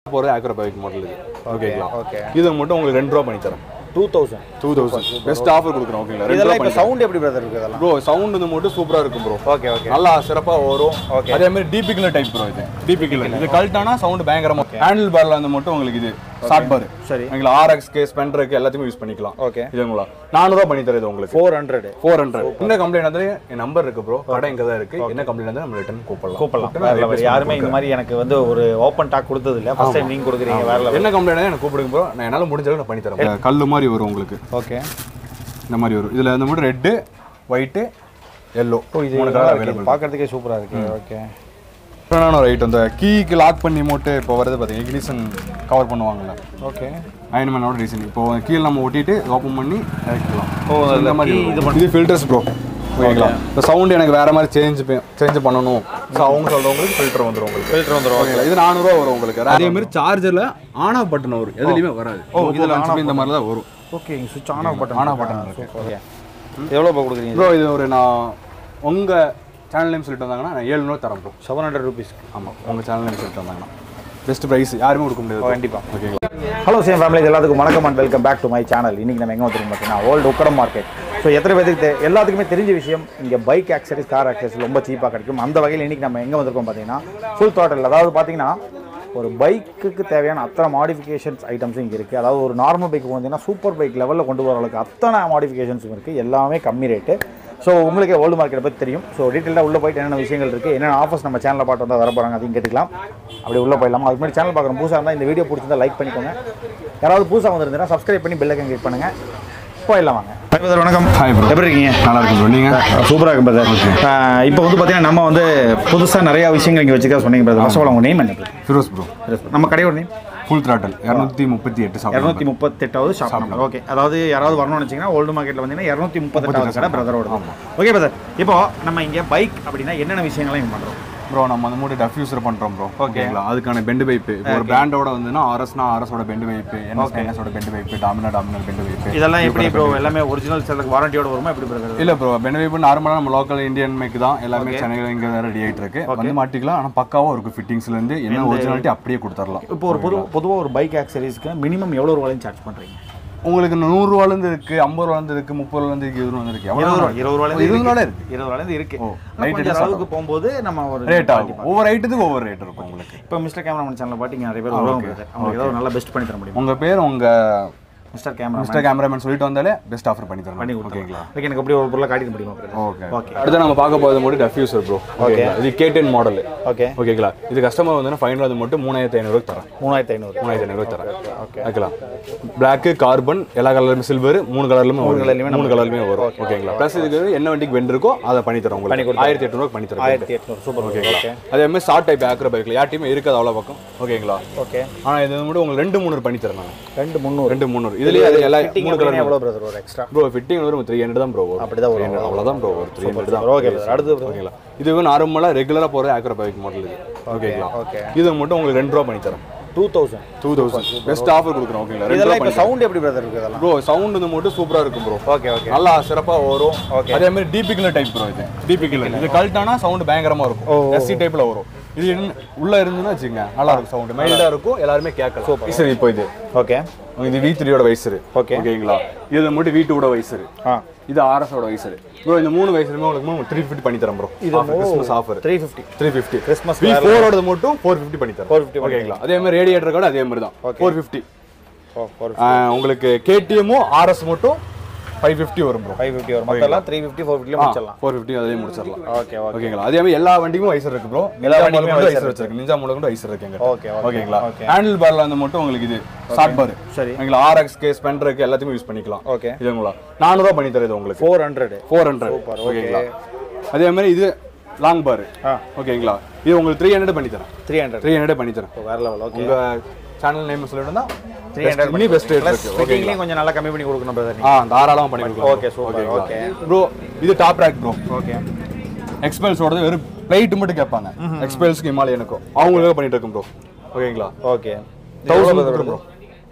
போகிறது agro bike model இது ஓகேங்களா ஓகே இது மட்டும் உங்களுக்கு ரெண்டு ரூபா பண்ணி தரேன் two thousand two thousand best offer கொடுக்குறோம் ஓகேங்களா ரெண்டு இதெல்லாம் ரூபா இப்போ சவுண்ட் எப்படி பிரதர் இருக்குது இதெல்லாம் ப்ரோ சவுண்ட் வந்து மட்டும் சூப்பராக இருக்கும் ப்ரோ ஓகே ஓகே நல்லா சிறப்பாக வரும் Okay. அதே மாதிரி டிபி கிலர் டைப் ப்ரோ இது டிபி கிலர் இது கழட்டானா சவுண்ட் பயங்கரமா ஹேண்டில் பார்ல வந்து மட்டும் உங்களுக்கு இது ஷார்ட் பார் சரி. எங்களை ஆர்எக்ஸ் கேஸ் பென்ட்ரக்கு எல்லாத்தையுமே யூஸ் பண்ணிக்கலாம் ஓகே இதுங்களா நானூறுவா பண்ணி தருது உங்களுக்கு ஃபோர் ஹண்ட்ரட் ஃபோர் ஹண்ட்ரட் என்ன கம்ப்ளைண்ட் இருந்தாலும் என் நம்பர் இருக்கு ப்ரோ கடை இங்கே தான் இருக்கு என்ன கம்ப்ளைண்ட் இருந்தாலும் நம்ம ரிட்டர்ன் கூப்பிடலாம் கூப்பிடலாம் யாருமே இந்த மாதிரி எனக்கு வந்து ஒரு ஓப்பன் டாக் கொடுத்தது இல்லை ஃபர்ஸ்ட் டைம் நீங்கள் கொடுக்குறீங்க வேற level. என்ன கம்ப்ளைண்ட் எனக்கு கூப்பிடுங்க ப்ரோ நான் என்னால் முடிஞ்ச அளவுக்கு நான் பண்ணி தரேன் கல் மாதிரி வரும் உங்களுக்கு ஓகே இந்த மாதிரி வரும் இதில் இந்த மட்டும் ரெட்டு ஒயிட்டு எல்லோ இது மூணு நல்லா கலர் இருக்கு. அவைலபிள் பார்க்கறதுக்கே சூப்பராக இருக்கு ஓகே டிஃப்ரெண்டான ஒரு ஐட்டம் இந்த கீக்கு லாக் பண்ணி மோட்டு இப்போ வருது பார்த்தீங்க இக்னிஷன் கவர் பண்ணுவாங்கல்ல ஓகே அயன்மேனோட ரீசன் இப்போ கீழே நம்ம ஒட்டிட்டு ஓப்பன் பண்ணி இறக்கிக்கலாம் ஓ, So, இந்த மாதிரி key இது இது ஃபில்டர்ஸ் ப்ரோ ஓகேங்களா இப்போ சவுண்ட் எனக்கு வேற மாதிரி சேஞ்ச் சேஞ்ச் பண்ணணும் ஸோ அவங்க சொல்றவங்களுக்கு ஃபில்டர் வந்துடும் உங்களுக்கு ஃபில்டர் வந்துடும் ஓகேங்களா இது நானூறுரூவா வரும் உங்களுக்கு அதே மாதிரி சார்ஜரில் ஆன் ஆஃப் பட்டன் வரும் எதுலையுமே வராது ஓ இதில் இந்த மாதிரி தான் வரும் ஓகே சுவிட்ச் on off button on off button இருக்கு ஓகே எவ்வளோ இப்போ கொடுக்குறீங்க ப்ரோ இது ஒரு நான் உங்கள் சேனல் நேம் சொல்லிட்டு வந்தாங்கன்னா நான் ஏழுநூறு தரேன் ப்ரோ செவன் ஹண்ட்ரட் ருபீஸ் ஆமாம் உங்கள் சேனல் நேம் சொல்லிட்டு வந்தாங்கன்னா பெஸ்ட் ப்ரைஸ் யாருமே கொடுக்க முடியாது கண்டிப்பா. ஓகேங்களா ஹலோ சேம் ஃபேமிலி எல்லாத்துக்கும் வணக்கம் and welcome back to my channel இன்னைக்கு நம்ம எங்கே வந்துருக்கோம் பார்த்தீங்கன்னா ஓல்டு உக்கடம் மார்க்கெட் ஸோ எத்தனை பேருக்கு தெ- எல்லாத்துக்குமே தெரிஞ்ச விஷயம் இங்கே பைக் ஆக்சரிஸ் கார் ஆக்சரிஸ் ரொம்ப சீப்பாக கிடைக்கும் அந்த வகையில் இன்னைக்கு நம்ம எங்கே வந்திருக்கோம் பார்த்தீங்கன்னா ஃபுல் throttle அதாவது பார்த்தீங்கன்னா ஒரு பைக்குக்கு தேவையான அத்தனை மாடிஃபிகேஷன்ஸ் ஐட்டம்ஸும் இங்கே இருக்குது அதாவது ஒரு நார்மல் பைக் பார்த்தீங்கன்னா சூப்பர் பைக் லெவலில் கொண்டு வர அளவுக்கு அத்தனை மாடிஃபிகேஷன்ஸும் இருக்குது எல்லாமே கம்மி ரேட்டு ஸோ உங்களுக்கு ஓல்டு மார்க்கெட்டை பற்றி தெரியும் ஸோ டீட்டெயிலாக உள்ளே போயிட்டு என்னென்ன விஷயங்கள் இருக்குது என்னென்ன ஆஃபர்ஸ் நம்ம சேனலில் பாட்டு வந்தால் வர போகிறாங்க அதையும் கேட்டுக்கலாம் அப்படி உள்ளே போயிடலாம் அதுக்கு முன்னாடி சேனல் பார்க்குற புதுசாக இருந்தால் இந்த வீடியோ பிடிச்சிருந்தா லைக் பண்ணிக்கோங்க யாராவது புதுசாக வந்திருந்தீங்கன்னா சப்ஸ்கிரைப் பண்ணி பெல்லைக்கன் கிளிக் பண்ணுங்கள் போயிடலாம் வாங்க பிரதர் வணக்கம் Hi bro. எப்படி இருக்கீங்க நல்லா இருக்கும் ப்ரோ நீங்கள் சூப்பராக இருக்கும் பிரதர் இப்போ வந்து பார்த்தீங்கன்னா நம்ம வந்து புதுசாக நிறையா விஷயங்கள் இங்கே வச்சுக்க சொன்னீங்க பிரதர் ஃபர்ஸ்ட் உங்கள் நேம் என்ன brother? ஃபிரோஸ் ப்ரோ நம்ம கடையோட நேம் ஃபுல் த்ராட்டல் இரநூத்தி முப்பத்தி எட்டு சாப்பிடும் இரநூத்தி முப்பத்தெட்டாவது ஷாப் நம்பர் ஓகே அதாவது யாராவது வரணும்னு வச்சிங்கன்னா ஓல்டு மார்க்கெட்டில் வந்தீங்கன்னா இரநூத்தி முப்பத்தெட்டாவது கடை பிரதரோட ஓகே பிரதர் இப்போ நம்ம இங்கே பைக் அப்படின்னா என்னென்ன விஷயங்கள்லாம் இங்கே பண்ணுறோம் ப்ரோ நம்ம அந்த மூடி டஃப்யூசர் பண்ணுறோம் ப்ரோ ஓகேங்களா அதுக்கான பெண்டு பைப்பு இப்போ ஒரு பிராண்டோட வந்துன்னா ஆர்எஸ்னா ஆர்எஸோட பெண்டு பைப்பு என்எஸ் என்எஸோட பெண்டு பைப்பு டாமினா டாமினர் பெண்டு பைப்பு இதெல்லாம் எப்படி ப்ரோ எல்லாமே ஒரிஜினல் செல்லுக்கு வாரண்டியோட வருமா எப்படி பிரதர் இல்ல ப்ரோ பெண்டு பைப்பு நார்மலாக நம்ம லோக்கல் இந்தியன் மேக் தான் எல்லாமே சென்னையில் இங்கே ரெடி ஆகிட்டு இருக்கு வந்து மாட்டிக்கலாம் ஆனால் பக்காவாக இருக்கும் ஃபிட்டிங்ஸ்ல இருந்து என்ன ஒரிஜினாலிட்டி அப்படியே கொடுத்துடலாம் இப்போ ஒரு பொது பொதுவாக ஒரு பைக் ஆக்சரிஸ்க்கு மினிமம் எவ்வளோ ரூபாயும் சார்ஜ் பண்ணுறீங்க உங்களுக்கு நூறுரூவாலேருந்து இருக்கு ஐம்பது ரூபாலேருந்து இருக்கு முப்பது ரூபாலேருந்து இருக்கு இருபது ரூபாலேருந்து இருக்கு எவ்வளோ இருபது இருபது ரூபாயிலேருந்து இருபது ரூபாய் இருக்கு இருபது ரூபாயிலேருந்து இருக்கு ஓ, ஆனா light கொஞ்சம் எடுத்து அளவுக்கு போகும்போது நம்ம ஒரு ரேட் ஆகும் ஒவ்வொரு ஐட்டத்துக்கு ஒவ்வொரு ரேட் இருக்கும் உங்களுக்கு இப்போ மிஸ்டர் கேமராமேன் சேனலில் பாட்டு இங்கே நிறைய பேர் வருவாங்க brother. அவங்களுக்கு ஏதாவது நல்லா பெஸ்ட் பண்ணி தர முடியும் உங்க பேர் உங்க மிஸ்டர் கேமரா மிஸ்டர் கேமராமேன் சொல்லிட்டு வந்தாலே பெஸ்ட் ஆஃபர் பண்ணி தரேன் பண்ணி ஓகேங்களா கொடுத்துருங்களா ஓகே எனக்கு அப்படியே ஒரு பொருளை காட்டிக்க முடியுமா brother? ஓகே ஓகே அடுத்து நம்ம பார்க்க போகிறது மட்டும் டெஃப்யூசர் ப்ரோ ஓகே இது கே டென் மாடல் ஓகே ஓகேங்களா இது கஸ்டமர் வந்து ஃபைனல் அது மட்டும் மூணாயிரத்தி ஐநூறுக்கு தரேன் மூணாயிரத்தி ஐநூறு மூணாயிரத்தி ஐநூறுக்கு தரேன் ஓகேங்களா பிளாக்கு கார்பன் எல்லா கலர்லையும் சில்வர் மூணு கலர்லையுமே மூணு colourலயுமே மூணு கலர்லையுமே வரும் ஓகேங்களா ப்ளஸ் இதுக்கு என்ன வண்டிக்கு வெண்ட் இருக்கோ அதை பண்ணி தரோம் உங்களுக்கு ஆயிரத்தி எட்நூறுக்கு பண்ணி தரோம் ஆயிரத்தி எட்நூறு சூப்பர் ஓகேங்களா ஓகே அதே மாதிரி ஷார்ட் டைப் ஆக்ரோ பைக்கில் யார்ட்டையுமே இருக்காது அவ்வளோ பக்கம் ஓகேங்களா ஓகே ஆனால் இது மட்டும் உங்களுக்கு ரெண்டு மூணு பண்ணி தரேன் நான் ரெண்டு முந்நூறு ரெண்டு மூணு இதுலேயே அது எல்லா மூணு கலர் எவ்வளோ பிரதர் ஒரு எக்ஸ்ட்ரா ப்ரோ ஃபிட்டிங் வரும் த்ரீ ஹண்ட்ரட் தான் ப்ரோ வரும் அப்படிதான் வரும். 300 அவ்வளோதான் ப்ரோ வரும் த்ரீ ஹண்ட்ரட் தான் ஓகே brother. அடுத்து brother. ஓகேங்களா இது நார்மலாக ரெகுலராக போகிற ஆக்ரோ பைக் மாடல் இது ஓகேங்களா ஓகே இது மட்டும் உங்களுக்கு ரெண்டு ரூபா பண்ணி தரேன் two thousand two thousand best offer கொடுக்குறோம் ஓகேங்களா ரெண்டு இதெல்லாம் ரூபா இப்போ சவுண்ட் எப்படி பிரதர் இருக்குது இதெல்லாம் ப்ரோ சவுண்ட் வந்து மட்டும் சூப்பராக இருக்கும் ப்ரோ ஓகே ஓகே நல்லா சிறப்பாக வரும் Okay. அதே மாதிரி டிபி கிலர் டைப் ப்ரோ இது டிபி கிலர் இது கழட்டானா சவுண்ட் பயங்கரமா இருக்கும் எஸ்சி டைப்ல வரும் இது என்ன- உள்ள இருந்துன்னா வச்சுங்க நல்லா இருக்கும் சவுண்ட் மைல்டா இருக்கும் எல்லாருமே கேட்கலாம் சரி இப்போ இது ஓகே இது வி த்ரீயோட வயசு Okay. ஓகேங்களா இது மட்டும் வி டூட வயசு ஆ இது ஆர்எஸோட வயசு ப்ரோ இந்த மூணு வயசுலுமே உங்களுக்கு த்ரீ ஃபிஃப்டி பண்ணி தரேன் ப்ரோ இது Christmas offer three fifty three fifty Christmas V ஃபோரோட மட்டும் ஃபோர் ஃபிஃப்டி பண்ணி தரேன் 450 ஓகேங்களா அதே மாதிரி ரேடியேட்டர் கூட அதே மாதிரி தான் ஃபோர் ஃபிஃப்டி ஓ ஃபோர் உங்களுக்கு கேடிஎம்மும் ஆர்எஸ் மட்டும் ஃபைவ் ஃபிஃப்டி வரும் ப்ரோ ஃபைவ் ஃபிஃப்டி வரும் மொத்தம் த்ரீ ஃபிஃப்டி ஃபோர் ஃபிஃப்டியில் முடிச்சிடலாம் ஃபோர் ஃபிஃப்டி அதையும் முடிச்சிடலாம் ஓகே ஓகே ஓகேங்களா அதே மாதிரி எல்லா வண்டிக்கும் ஐசர் இருக்கு ப்ரோ எல்லா வண்டிக்குமே ஐசர் வச்சிருக்கு நிஞ்சா மூலம் கூட ஐசர் இருக்கு Okay, okay, ஓகேங்களா okay. ஹேண்டில் பார்ல வந்து மட்டும் உங்களுக்கு இது ஷார்ட் பார் சரி ஓகேங்களா ஆர்எக்ஸ் கேஸ் பென்ட்ரக்கு எல்லாத்தையுமே யூஸ் பண்ணிக்கலாம் ஓகே இதுங்களா நானூறுவா பண்ணி தருது உங்களுக்கு ஃபோர் ஹண்ட்ரட் ஃபோர் ஹண்ட்ரட் ஓகேங்களா அதே மாதிரி இது லாங் பார் ஆ ஓகேங்களா இது உங்களுக்கு த்ரீ ஹண்ட்ரட் பண்ணி தரேன் த்ரீ ஹண்ட்ரட் த்ரீ ஹண்ட்ரட் பண்ணி தரேன் வேற லெவல் ஓகே உங்க சேனல் நேம் சொல்லிட்டு three hundred mini best rate plus இருக்கு ஃபிட்டிங்லேயும் கொஞ்சம் நல்லா கம்மி பண்ணி கொடுக்கணும் பிரதர் ஆ தாராளமா பண்ணி கொடுக்கலாம் Okay, super, okay. ப்ரோ இது டாப் ரேக் ப்ரோ ஓகே எக்ஸ்பெல்ஸோட வெறும் பிளைட் மட்டும் கேட்பாங்க எக்ஸ்பெல்ஸ்க்கு ஹிமாலயனுக்கும் அவங்களுக்காக பண்ணிட்டு இருக்கோம் ப்ரோ ஓகேங்களா ஓகே தௌசண்ட் ப்ரோ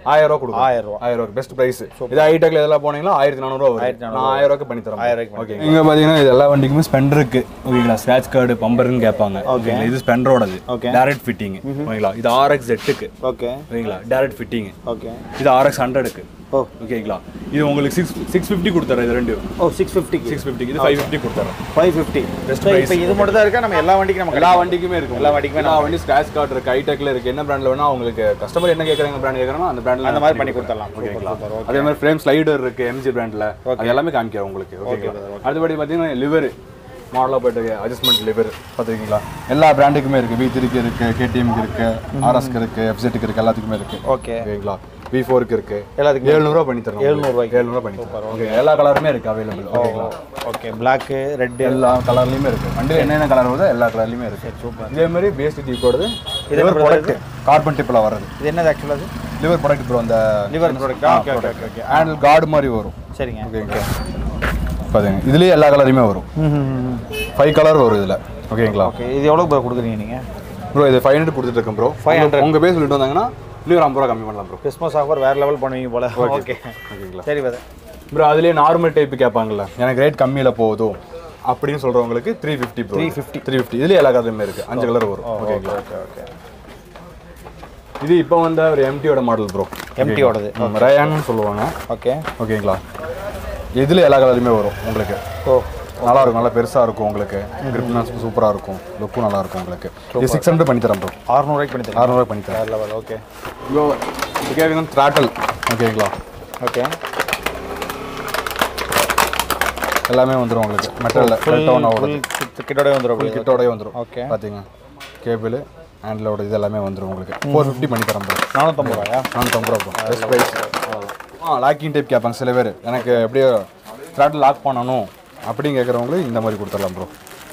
ஆயிரம் ரூபா கொடுக்கும் ஆயிரம் ரூபா ஆயிரம் ரூபா பெஸ்ட் பிரைஸ் இது ஹைடெக்ல இதெல்லாம் போனீங்களா ஆயிரத்தி நானூறுவா வரும் நான் ஆயிரம் ரூபாய்க்கு பண்ணி தரேன் ஆயிரம் ரூபாய்க்கு ஓகே இங்க பாத்தீங்கன்னா இது எல்லா வண்டிக்குமே ஸ்பெண்டர் இருக்கு ஓகேங்களா ஸ்கிராச் கார்டு பம்பர்னு கேட்பாங்க ஓகேங்களா இது ஸ்பெண்டரோடது Okay. டைரக்ட் ஃபிட்டிங் ஓகேங்களா இது ஆர்எக்ஸ் எட்டுக்கு ஓகே ஓகேங்களா டைரக்ட் ஃபிட்டிங் ஓகே இது ஆர்எக்ஸ் ஹண்ட்ரடுக்கு ஓ ஓகேங்களா இது உங்களுக்கு சிக்ஸ் சிக்ஸ் ஃபிஃப்டி கொடுத்துறேன் இது ரெண்டு ஓ சிக்ஸ் ஃபிஃப்டிக்கு சிக்ஸ் ஃபிஃப்டி இது ஃபைவ் ஃபிஃப்டி கொடுத்துறேன் ஃபைவ் ஃபிஃப்டி இப்போ இது மட்டும் தான் இருக்கா நம்ம எல்லா வண்டிக்கும் நம்ம எல்லா வண்டிக்குமே இருக்கும் எல்லா வண்டிக்குமே எல்லா வண்டி ஸ்கிராச் கார்டு இருக்கு ஹைடெக்ல இருக்கு என்ன பிராண்ட்ல வேணா உங்களுக்கு கஸ்டமர் என்ன கேக்குறாங்க பிராண்ட் கேக்குறாங்க அந்த பிராண்ட்ல அந்த மாதிரி பண்ணி கொடுத்துடலாம் ஓகேங்களா அதே மாதிரி ஃப்ரேம் ஸ்லைடர் இருக்கு எம்ஜி பிராண்ட்ல அது எல்லாமே காமிக்கிறேன் உங்களுக்கு ஓகேங்களா அடுத்தபடி பார்த்தீங்கன்னா லிவர் மாடலாக போயிட்டு அட்ஜஸ்ட்மெண்ட் லிவர் பார்த்துருக்கீங்களா எல்லா பிராண்டுக்குமே இருக்கு வி த்ரீக்கு இருக்கு கேடிஎம்க்கு இருக்கு ஆர்எஸ்க்கு இருக்கு எஃப்செட்டுக்கு இருக்கு எல்லாத்துக்குமே இருக்கு ஓகே ஓகேங்களா வி ஃபோருக்கு இருக்கு எல்லாத்துக்கும் எழுநூறுவா பண்ணி தரோம் எழுநூறுவாய்க்கு. எழுநூறுவா பண்ணி தரோம் ஓகே எல்லா கலருமே இருக்கு அவைலபிள் ஓகேங்களா ஓகே பிளாக்கு ரெட்டு எல்லா கலர்லயுமே இருக்கு வண்டியில் என்னென்ன கலர் வருதோ எல்லா கலர்லயுமே இருக்கு சூப்பர் இதே மாதிரி பிஎஸ்டி டிப்போடது இது லிவர் என்ன ப்ராடக்ட் கார்பன் டிப்பில் வர்றது இது என்னது ஆக்சுவலாக அது லிவர் ப்ராடக்ட் ப்ரோ அந்த lever product okay okay okay okay handle guard மாதிரி வரும் சரிங்க ஓகேங்க பாருங்க இதுலயே எல்லா கலருமே வரும் ஃபைவ் கலர் வரும் இதுல ஓகேங்களா ஓகே இது எவ்வளோ ப்ரோ கொடுக்குறீங்க நீங்கள் ப்ரோ இது ஃபைவ் ஹண்ட்ரட் கொடுத்துட்டு இருக்கேன் ப்ரோ ஃபைவ் ஹண்ட்ரட் உங்க பேர் சொல்லிட்டு வந்தாங்கன்னா இன்னும் ஒரு ஐம்பது ரூபா கம்மி பண்ணலாம் ப்ரோ கிறிஸ்மஸ் ஆஃபர் வேறு லெவல் பண்ணுவீங்க போல ஓகே ஓகேங்களா சரி பதர் ப்ரோ அதுலயே நார்மல் டைப் கேட்பாங்கல்ல எனக்கு ரேட் கம்மியில போதும் அப்படின்னு சொல்றவங்களுக்கு three fifty bro three fifty three fifty இதுலயே எல்லா கலருமே இருக்கு அஞ்சு கலர் வரும் ஓகேங்களா ஓகே ஓகே இது இப்போ வந்த ஒரு எம்டியோட மாடல் ப்ரோ எம்டியோடது ரயான்னு சொல்லுவாங்க ஓகே ஓகேங்களா இதுல எல்லா கலருமே வரும் உங்களுக்கு ஓ நல்லா இருக்கும் நல்லா பெருசா இருக்கும் உங்களுக்கு கிரிப்னஸ் சூப்பரா இருக்கும் லுக்கும் நல்லா இருக்கும் உங்களுக்கு இது சிக்ஸ் ஹண்ட்ரட் பண்ணி தரேன் ப்ரோ அறுநூறுவாய்க்கு பண்ணி தரேன் அறுநூறுவா பண்ணி தரேன் வேறு லெவல் ஓகே ப்ரோ இது கேட்குறது த்ராட்டல் ஓகேங்களா ஓகே எல்லாமே வந்துடும் உங்களுக்கு மெட்டலில் ஃபுல் டவுன் ஆகும் ஃபுல் கிட்டோட வந்துடும் ஃபுல் கிட்டோடய வந்துடும் ஓகே பார்த்தீங்க கேபிள் ஹேண்டிலோட இது எல்லாமே வந்துடும் உங்களுக்கு ஃபோர் ஃபிஃப்டி பண்ணி தரேன் ப்ரோ நானூற்றம்பது ரூபாயா நானூற்றம்பது ரூபா ப்ரோ பெஸ்ட் ப்ரைஸ் ஆ லாக்கிங் டைப் கேட்பாங்க சில பேர் எனக்கு எப்படியோ த்ராட்டில் லாக் பண்ணணும் அப்படின்னு கேட்குறவங்களுக்கு இந்த மாதிரி கொடுத்துடலாம் ப்ரோ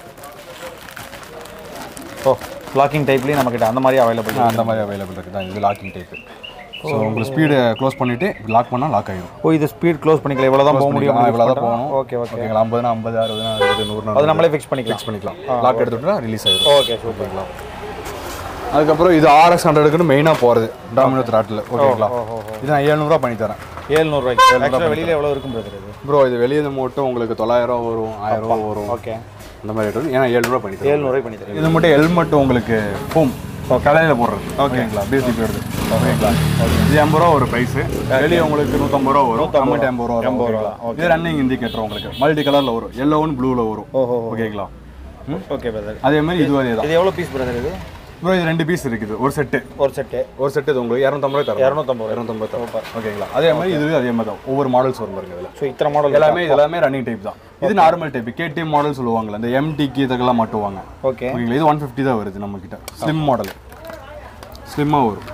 ஓ லாக்கிங் டைப்லேயும் நம்மக்கிட்ட அந்த மாதிரி அவைலபிள் அந்த மாதிரி அவைலபிள் இருக்குது தான் இது லாக்கிங் டைப்பு ஸோ உங்களுக்கு ஸ்பீடு க்ளோஸ் பண்ணிவிட்டு லாக் பண்ணால் லாக் ஆகிடும் ஓ இது ஸ்பீட் க்ளோஸ் பண்ணிக்கலாம் இவ்வளோ தான் போக முடியும் இவ்வளோ தான் போகணும் ஓகே ஓகே ஓகேங்களா ஐம்பதுனா ஐம்பது அறுபதுனா அறுபது நூறுனா அது நம்மளே ஃபிக்ஸ் பண்ணிக்கலாம் ஃபிக்ஸ் பண்ணிக்கலாம் லாக் எடுத்துட்டா ரிலீஸ் ஆகிடும் ஓகே சூப்பர் அதுக்கப்புறம் இது ஆர்எக்ஸ் ஹண்ட்ரடுக்குன்னு மெயினாக போகிறது டாமினோ த்ராட்டில் ஓகேங்களா இது நான் ஏழ்நூறுவா பண்ணி தரேன் ஏழ்நூறுவாய்க்கு ஆக்சுவலாக வெளியில் எவ்வளோ இருக்கும் பிரதர் இது ப்ரோ இது வெளியே மட்டும் உங்களுக்கு தொள்ளாயிரம் வரும் ஆயிரம் ரூபா வரும் ஓகே அந்த மாதிரி ரேட் வரும் ஏன்னா ஏழ்நூறுவா பண்ணி தரேன் ஏழ்நூறுவாய்க்கு பண்ணி தரேன் இது மட்டும் ஹெல்மெட் உங்களுக்கு பூம் கடையில் போடுறது ஓகேங்களா பிஎஸ்டி போயிடுது ஓகேங்களா இது எண்பது ரூபா ஒரு ப்ரைஸ் வெளியே உங்களுக்கு நூற்றம்பது ரூபா வரும் நம்மகிட்ட எண்பது ரூபா வரும் ஓகேங்களா இது ரன்னிங் இண்டிகேட்டர் உங்களுக்கு மல்டி கலரில் வரும் எல்லோ ஒன்று ப்ளூவில் வரும் ஓஹோ ஓகேங்களா ஓகே பிரதர் அதே மாதிரி இது அதே தான் இது எவ்வளோ பீஸ் பிரதர் இது ப்ரோ இது ரெண்டு பீஸ் இருக்குது ஒரு செட்டு ஒரு செட்டு ஒரு செட்டு இது உங்களுக்கு இரநூத்தம்பது ரூபாய் தரும் இரநூத்தம்பது ரூபா இரநூத்தம்பது தரும் ஓகேங்களா அதே மாதிரி இது அதே மாதிரி தான் ஒவ்வொரு மாடல்ஸ் வரும் பாருங்க இதில் ஸோ இத்தனை மாடல் எல்லாமே இது எல்லாமே ரன்னிங் டைப் தான் இது நார்மல் டைப் கேடிஎம் மாடல் சொல்லுவாங்கல்ல இந்த எம்டிக்கு இதுக்கெல்லாம் மாட்டுவாங்க ஓகே ஓகேங்களா இது ஒன் ஃபிஃப்டி தான் வருது நம்ம கிட்ட ஸ்லிம் மாடல் ஸ்லிம்மாக வரும்